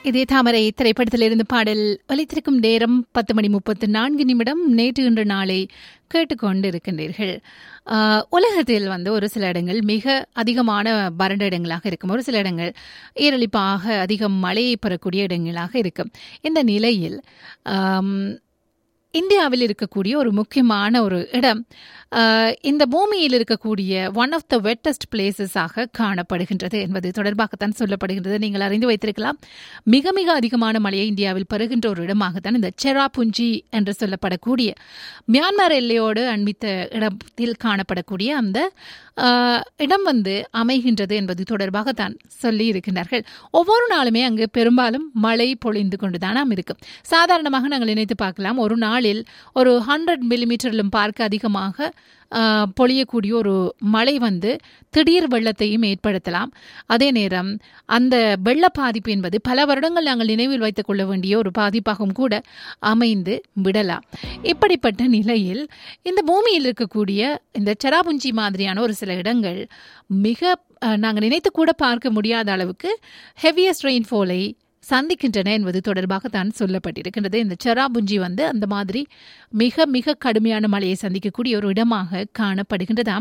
இதே தாமரை திரைப்படத்திலிருந்து பாடல் ஒலித்திருக்கும் நேரம் பத்து மணி முப்பத்து நான்கு நிமிடம் நேற்று இன்று நாளை கேட்டுக்கொண்டு இருக்கின்றீர்கள் ஆஹ், உலகத்தில் வந்து ஒரு சில இடங்கள் மிக அதிகமான வறண்ட இடங்களாக இருக்கும் ஒரு சில இடங்கள் ஈரலிப்பாக அதிகம் மழையை பெறக்கூடிய இடங்களாக இருக்கும் இந்த நிலையில் ஆம், இந்தியாவில் இருக்கக்கூடிய ஒரு முக்கியமான ஒரு இடம் ஆஹ், இந்த பூமியில் இருக்கக்கூடிய ஒன் ஆஃப் த வெட்டஸ்ட் பிளேசஸாக காணப்படுகின்றது என்பது தொடர்பாகத்தான் சொல்லப்படுகின்றது நீங்கள் அறிந்து வைத்திருக்கலாம் மிக மிக அதிகமான மழையை இந்தியாவில் பெறுகின்ற ஒரு இடமாகத்தான் இந்த செராபுஞ்சி என்று சொல்லப்படக்கூடிய மியான்மர் எல்லையோடு அண்மித்த இடத்தில் காணப்படக்கூடிய அந்த ஆஹ், இடம் வந்து அமைகின்றது என்பது தொடர்பாகத்தான் சொல்லி இருக்கின்றார்கள் ஒவ்வொரு நாளுமே அங்கு பெரும்பாலும் மழை பொழிந்து கொண்டுதான் இருக்கும் சாதாரணமாக நாங்கள் நினைத்து பார்க்கலாம் ஒரு நாளில் ஒரு ஹண்ட்ரட் மில்லிமீட்டரிலும் பார்க்க அதிகமாக ஆஹ், பொழியக்கூடிய ஒரு மழை வந்து திடீர் வெள்ளத்தையும் ஏற்படுத்தலாம் அதே நேரம் அந்த வெள்ள பாதிப்பு என்பது பல வருடங்கள் நாங்கள் நினைவில் வைத்துக் கொள்ள வேண்டிய ஒரு பாதிப்பாகவும் கூட அமைந்து விடலாம் இப்படிப்பட்ட நிலையில் இந்த பூமியில் இருக்கக்கூடிய இந்த செராபுஞ்சி மாதிரியான ஒரு சில இடங்கள் மிக அஹ், நாங்கள் நினைத்து கூட பார்க்க முடியாத அளவுக்கு ஹெவியஸ்ட் ரெயின்ஃபாலை சந்திக்கின்றன என்பது தொடர்பாகத்தான் சொல்லப்பட்டிருக்கின்றது இந்த செராபுஞ்சி வந்து அந்த மாதிரி மிக மிக கடுமையான மழையை சந்திக்கக்கூடிய ஒரு இடமாக காணப்படுகின்றதாம்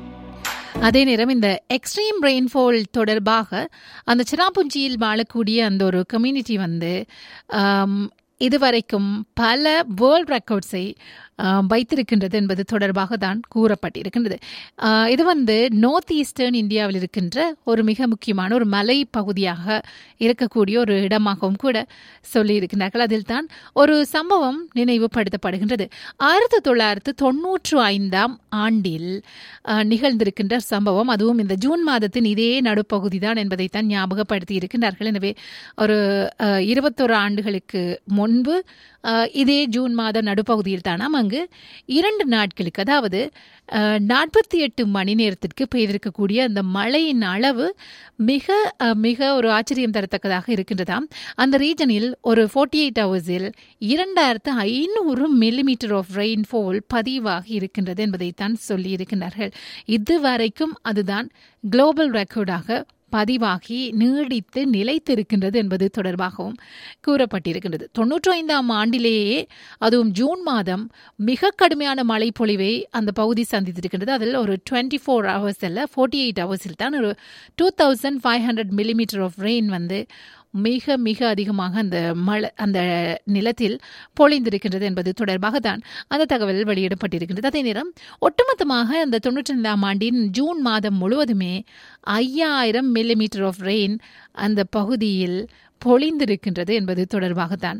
அதே நேரம் இந்த எக்ஸ்ட்ரீம் ரெயின்ஃபால் தொடர்பாக அந்த சிராபுஞ்சியில் வாழக்கூடிய அந்த ஒரு கம்யூனிட்டி வந்து ஆம், இதுவரைக்கும் பல வேர்ல்ட் ரெக்கார்ட்ஸை வைத்திருக்கின்றது என்பது தொடர்பாக தான் கூறப்பட்டிருக்கின்றது ஆ, இது வந்து நார்த் ஈஸ்டர்ன் இந்தியாவில் இருக்கின்ற ஒரு மிக முக்கியமான ஒரு மலை பகுதியாக இருக்கக்கூடிய ஒரு இடமாகவும் கூட சொல்லியிருக்கிறார்கள் அதில் தான் ஒரு சம்பவம் நினைவுபடுத்தப்படுகின்றது ஆயிரத்தி தொள்ளாயிரத்து தொன்னூற்று ஐந்தாம் ஆண்டில் ஆ, நிகழ்ந்திருக்கின்ற சம்பவம் அதுவும் இந்த ஜூன் மாதத்தின் இதே நடுப்பகுதி தான் என்பதைத்தான் ஞாபகப்படுத்தி இருக்கின்றார்கள் எனவே ஒரு அஹ், இருபத்தொரு ஆண்டுகளுக்கு முன்பு அஹ், இதே ஜூன் மாத நடுப்பகுதியில் தானாம் அங்கு இரண்டு நாட்களுக்கு அதாவது நாற்பத்தி எட்டு மணி நேரத்திற்கு பெய்திருக்கக்கூடிய அந்த மழையின் அளவு மிக அஹ், மிக ஒரு ஆச்சரியம் தரத்தக்கதாக இருக்கின்றதாம் அந்த ரீஜனில் ஒரு ஃபோர்ட்டி எயிட் ஹவர்ஸில் இரண்டாயிரத்து ஐநூறு மில்லிமீட்டர் ஆஃப் ரெயின்ஃபால் பதிவாகி இருக்கின்றது என்பதைத்தான் சொல்லியிருக்கிறார்கள் இதுவரைக்கும் அதுதான் குளோபல் ரெக்கார்டாக பதிவாகி நீடித்து நிலைத்திருக்கின்றது என்பது தொடர்பாகவும் கூறப்பட்டிருக்கின்றது தொன்னூற்றி ஐந்தாம் ஆண்டிலேயே அதுவும் ஜூன் மாதம் மிக கடுமையான மழை பொழிவை அந்த பகுதி சந்தித்திருக்கின்றது அதில் ஒரு டுவெண்ட்டி ஃபோர் ஹவர்ஸ் அல்ல ஃபோர்ட்டி எயிட் ஹவர்ஸில் தான் ஒரு two thousand five hundred millimetre of rain வந்து மிக மிக அதிகமாக அந்த மழை அந்த நிலத்தில் பொழிந்திருக்கின்றது என்பது தொடர்பாக தான் அந்த தகவல் வெளியிடப்பட்டிருக்கின்றது அதே நேரம் ஒட்டுமொத்தமாக அந்த தொண்ணூற்றி ஐந்தாம் ஆண்டின் ஜூன் மாதம் முழுவதுமே ஐயாயிரம் மில்லிமீட்டர் ஆஃப் ரெயின் அந்த பகுதியில் பொழிந்திருக்கின்றது என்பது தொடர்பாகத்தான்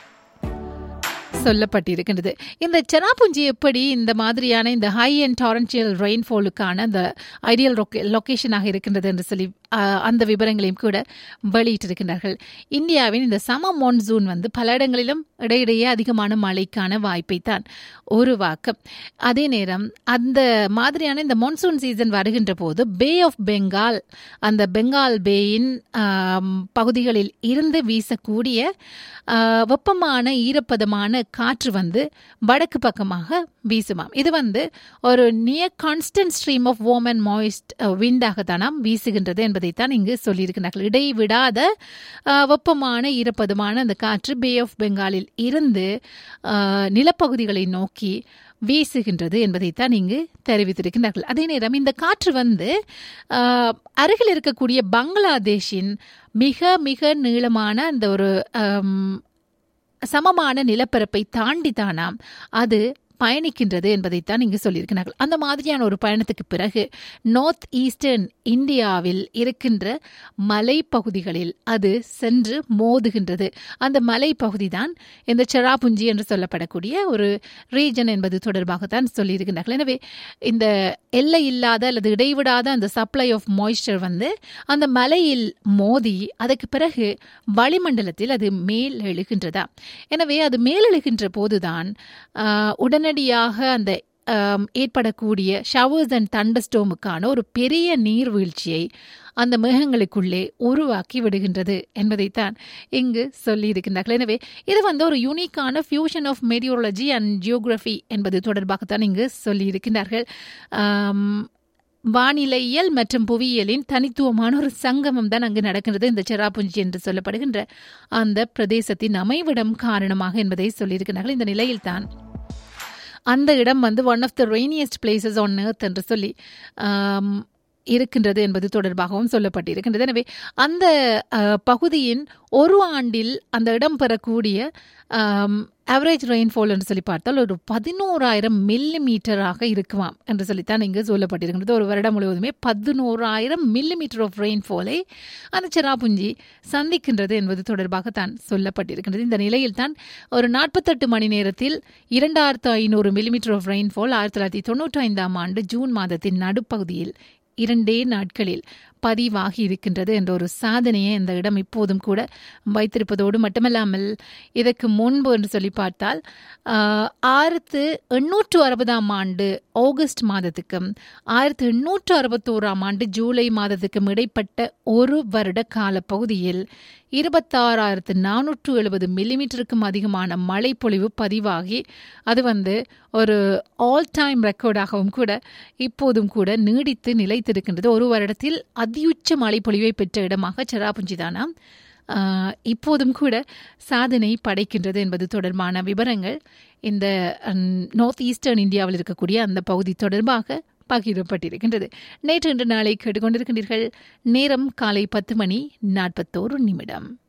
சொல்லப்பட்டிருக்கின்றது இந்த செராபுஞ்சி எப்படி இந்த மாதிரியான இந்த ஹை அண்ட் டாரன்ஷியல் ரெயின்ஃபாலுக்கான அந்த ஐடியல் லொக்கேஷனாக இருக்கின்றது என்று சொல்லி ஆஹ், அந்த விவரங்களையும் கூட வெளியிட்டிருக்கின்றார்கள் இந்தியாவின் இந்த சம மான்சூன் வந்து பல இடங்களிலும் இடையிடையே அதிகமான மழைக்கான வாய்ப்பை தான் உருவாக்கும் அதே நேரம் அந்த மாதிரியான இந்த மான்சூன் சீசன் வருகின்ற போது பே ஆஃப் பெங்கால் அந்த பெங்கால் பேயின் ஆம், பகுதிகளில் இருந்து வீசக்கூடிய ஆ, வெப்பமான ஈரப்பதமான காற்று வந்து வடக்கு பக்கமாக வீசுமாம் இது வந்து ஒரு near constant stream of warm and moist விண்டாக தானாம் வீசுகின்றது என்பதைத்தான் இங்கு சொல்லியிருக்கிறார்கள் இடைவிடாத ஆ, வெப்பமான ஈரப்பதமான அந்த காற்று பே ஆஃப் பெங்காலில் இருந்து ஆ, நிலப்பகுதிகளை நோக்கி வீசுகின்றது என்பதைத்தான் இங்கு தெரிவித்திருக்கின்றார்கள் அதே நேரம் இந்த காற்று வந்து ஆ, அருகில் இருக்கக்கூடிய பங்களாதேஷின் மிக மிக நீளமான அந்த ஒரு ஆம், சமமான நிலப்பரப்பை தாண்டி தானாம் அது பயணிக்கின்றது என்பதைத்தான் இங்கு சொல்லியிருக்கிறார்கள் அந்த மாதிரியான ஒரு பயணத்துக்கு பிறகு நார்த் ஈஸ்டர்ன் இந்தியாவில் இருக்கின்ற மலைப்பகுதிகளில் அது சென்று மோதுகின்றது அந்த மலைப்பகுதி தான் இந்த செராபுஞ்சி என்று சொல்லப்படக்கூடிய ஒரு ரீஜன் என்பது தொடர்பாகத்தான் சொல்லியிருக்கிறார்கள் எனவே இந்த எல்லை இல்லாத அல்லது இடைவிடாத அந்த சப்ளை ஆஃப் மாய்ஸ்சர் வந்து அந்த மலையில் மோதி அதற்கு பிறகு வளிமண்டலத்தில் அது மேல் எழுகின்றதா எனவே அது மேலெழுகின்ற போதுதான் ஆஹ், உடனடியாக அந்த ஆம், ஏற்படக்கூடிய ஷவர்ஸ் அண்ட் தண்டஸ்டோமுக்கான ஒரு பெரிய நீர்வீழ்ச்சியை அந்த மேகங்களுக்குள்ளே உருவாக்கி விடுகின்றது என்பதைத்தான் இங்கு சொல்லியிருக்கின்றார்கள் எனவே இது வந்து ஒரு யூனிக்கான fusion of meteorology and geography என்பது தொடர்பாகத்தான் இங்கு சொல்லியிருக்கின்றார்கள் ஆம், வானிலையியல் மற்றும் புவியியலின் தனித்துவமான ஒரு சங்கமம் தான் அங்கு நடக்கின்றது இந்த செராப்புஞ்சி என்று சொல்லப்படுகின்ற அந்த பிரதேசத்தின் அமைவிடம் காரணமாக என்பதை சொல்லியிருக்கிறார்கள் இந்த நிலையில்தான் அந்த இடம் வந்து one of the rainiest places on earth என்று சொல்லி ஆம், இருக்கின்றது என்பது தொடர்பாகவும் சொல்லப்பட்டிருக்கின்றது எனவே அந்த அஹ், பகுதியின் ஒரு ஆண்டில் அந்த இடம் பெறக்கூடிய ஆவரேஜ் ரெயின்ஃபால் என்று சொல்லி பார்த்தால் ஒரு பதினோராயிரம் மில்லி மீட்டராக இருக்குமாம் என்று சொல்லித்தான் இங்கு சொல்லப்பட்டிருக்கின்றது ஒரு வருடம் முழுவதுமே பதினோராயிரம் மில்லி மீட்டர் ஆஃப் ரெயின்ஃபாலை அந்த சிராபுஞ்சி சந்திக்கின்றது என்பது தொடர்பாக தான் சொல்லப்பட்டிருக்கின்றது இந்த நிலையில் தான் ஒரு நாற்பத்தெட்டு மணி நேரத்தில் இரண்டாயிரத்து ஐநூறு மில்லிமீட்டர் ஆஃப் ரெயின்ஃபால் ஆயிரத்தி தொள்ளாயிரத்தி தொண்ணூற்றி ஐந்தாம் ஆண்டு ஜூன் மாதத்தின் நடுப்பகுதியில் இரண்டே நாட்களில் பதிவாகி இருக்கின்றது என்ற ஒரு சாதனையை இந்த இடம் இப்போதும் கூட வைத்திருப்பதோடு மட்டுமல்லாமல் இதற்கு முன்பு என்று சொல்லி பார்த்தால் ஆஹ், ஆயிரத்து எண்ணூற்று அறுபதாம் ஆண்டு ஆகஸ்ட் மாதத்துக்கும் ஆயிரத்து எண்ணூற்று அறுபத்தோராம் ஆண்டு ஜூலை மாதத்துக்கும் இடைப்பட்ட ஒரு வருட கால பகுதியில் இருபத்தாறாயிரத்து நானூற்று எழுபது மில்லிமீட்டருக்கும் அதிகமான மழைப்பொழிவு பதிவாகி அது வந்து ஒரு ஆல் டைம் ரெக்கார்டாகவும் கூட இப்போதும் கூட நீடித்து நிலைத்திருக்கின்றது ஒரு வருடத்தில் அதியுச்ச மழைப்பொழிவை பெற்ற இடமாக செராப்புஞ்சி தானாம் ஆஹ், இப்போதும் கூட சாதனை படைக்கின்றது என்பது தொடர்பான விவரங்கள் இந்த நார்த் ஈஸ்டர்ன் இந்தியாவில் இருக்கக்கூடிய அந்த பகுதி தொடர்பாக பகிரப்பட்டிருக்கின்றது நேற்று இன்று நாளை கேட்டுக்கொண்டிருக்கின்றீர்கள் நேரம் காலை பத்து மணி நாற்பத்தோரு நிமிடம்